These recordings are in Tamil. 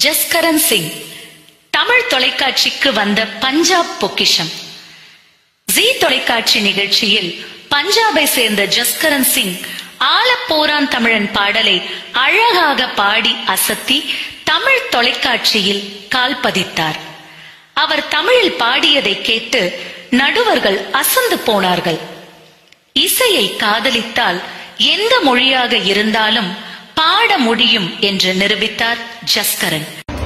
ஜஸ்கரன் சிங் தமிழ் தொலைக்காட்சிக்கு வந்த பஞ்சாப் பொக்கிஷம் ஜி தொலைக்காட்சி நிகழ்ச்சியில் பஞ்சாபை சேர்ந்த ஜஸ்கரன் சிங் ஆலப்போரான் தமிழன் பாடலை அழகாக பாடி அசத்தி தமிழ் தொலைக்காட்சியில் கால் பதித்தார் அவர் தமிழில் பாடியதை கேட்டு நடுவர்கள் அசந்து போனார்கள் இசையை காதலித்தால் எந்த மொழியாக இருந்தாலும் பாட முடியும் என்று நிரூபித்தார் ஜஸ்கரன்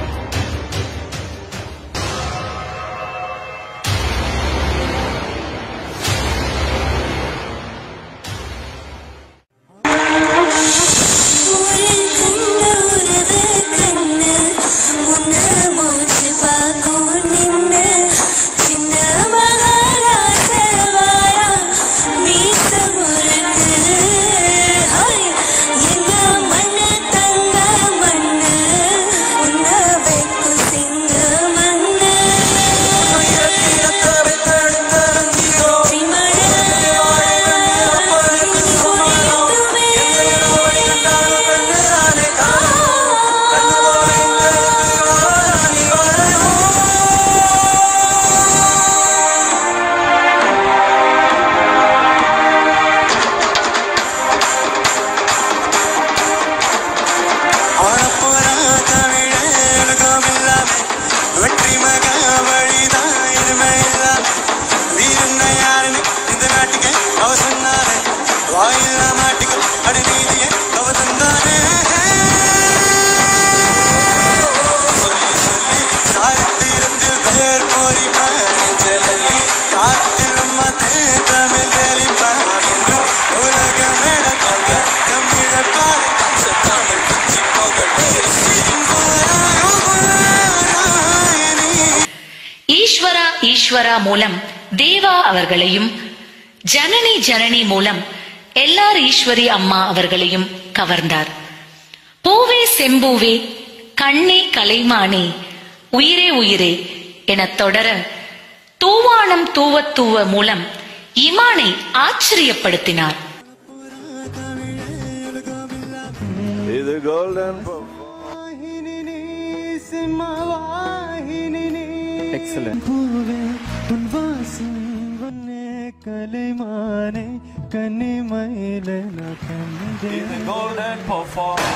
வெற்றி மகா வழிதான் எதுவுமே இல்லாம வீரன்ன யாருன்னு இந்த நாட்டுக்கு அவ சொன்னாரே வாயில்லா மாட்டுக்கு அடி நீதியே அவ தந்தானே சொல்லி சொல்லி சாத்திருந்து பேர் போரி பாஞ்சலி காத்திலும் மத்தே தமிழ் தெளிப்பார் என்று உலக மேடக்காக தமிழ பாரு தமிழ் பிச்சு போகட்டே ஈஸ்வரா ஈஸ்வரா மூலம் தேவா அவர்களையும் ஜனனி ஜனனி மூலம் எல்ஆர் ஈஸ்வரி அம்மா அவர்களையும் கவர்ந்தார் பூவே செம்பூவே கண்ணே கலைமானே உயிரே உயிரே எனத் தொடர தூவானம் தூவத் தூவ மூலம் இமானை ஆச்சரியப்படுத்தினார் இது கோல்டன் Excellent. கலைமானே கன்னி மயில இது golden perform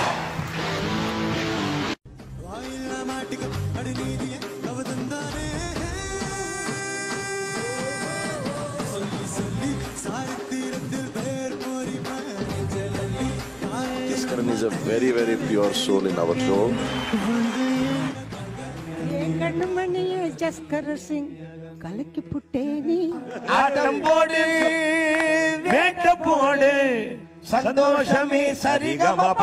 Karan is a very, very pure soul in our show. கண்ணுமணிய ஜஸ்கர் சிங் கலக்கி புட்டேனி ஆட்டம் போடு வேட்ட போடு சந்தோஷமே சரிகமபா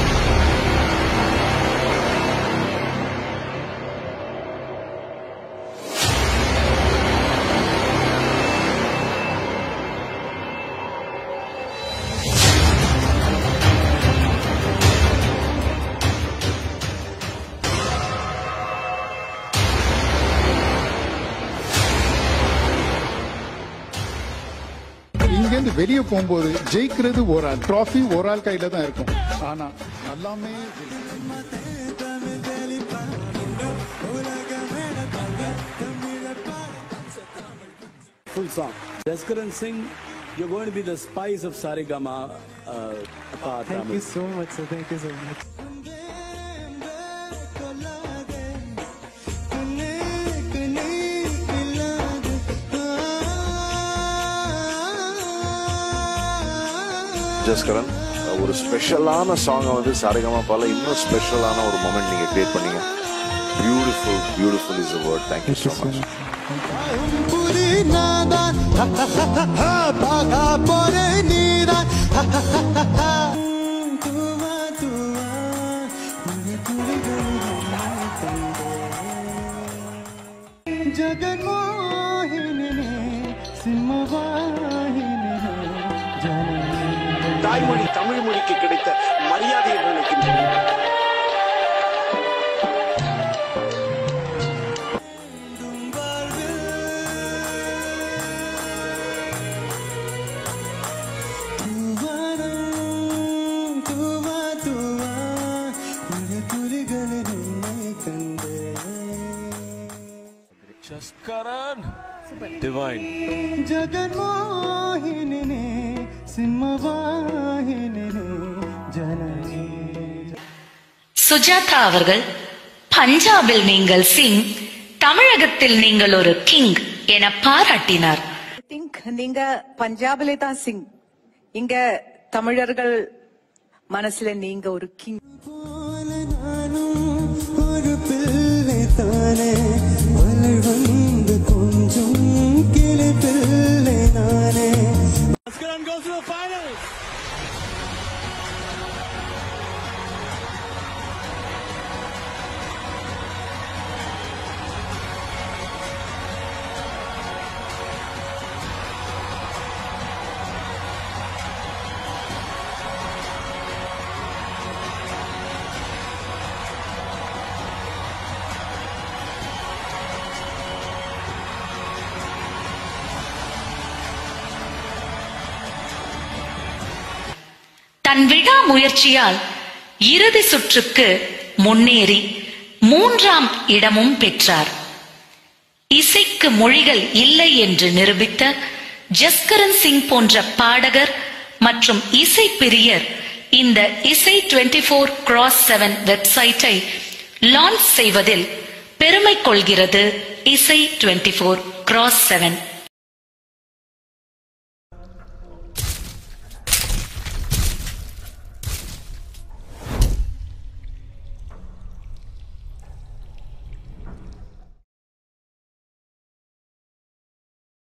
இங்கேருந்து வெளியே போகும்போது ஜெயிக்கிறது ஒரு ஆள் ட்ராஃபி ஒரு ஆள் கையில தான் இருக்கும் ஆனா எல்லாமே full song. Jaskaran Singh, you're going to be the spice of Sarigama. Uh, Thank Thank you so much, sir. Thank you so much. Jaskaran ஒரு ஸ்பெஷலான சாங்கை வந்து சாரகமா பால இன்னும் ஸ்பெஷலான ஒரு மொமெண்ட் நீங்க கிரியேட் பண்ணீங்க beautiful beautiful is word thank you so much ஜகன்மோகினி சிம்மவாகினி ஜனனி தாய்மொழி தமிழ் மொழிக்கு கிடைத்த மரியாதை என்று நினைக்கின்றேன் தூவா தூவா துளி துளிகளில் உன்னை Jaskaran. Divine. జగన్మోహిని సింహవాహిని జననీ சுஜாதா அவர்கள் பஞ்சாபில் நீங்கள் சிங் தமிழகத்தில் நீங்கள் ஒரு கிங் என பாராட்டினார் திங்க் நீங்க பஞ்சாபிலே தான் சிங் இங்க தமிழர்கள் மனசுல நீங்க ஒரு கிங் போல நானும் ஒரு பிள்ளை தானே மலர் வந்து கொஞ்சம் கிளை பிள்ளை நானே Jaskaran goes to the final. தன் விடா முயற்சியால் இறுதி சுற்றுக்கு முன்னேறி மூன்றாம் இடமும் பெற்றார் இசைக்கு மொழிகள் இல்லை என்று நிரூபித்த ஜஸ்கரன் சிங் போன்ற பாடகர் மற்றும் இசை பிரியர் இந்த இசை 24 ஃபோர் கிராஸ் செவன் வெப்சைட்டை லான்ச் செய்வதில் பெருமை கொள்கிறது இசை 24 ஃபோர் கிராஸ் செவன்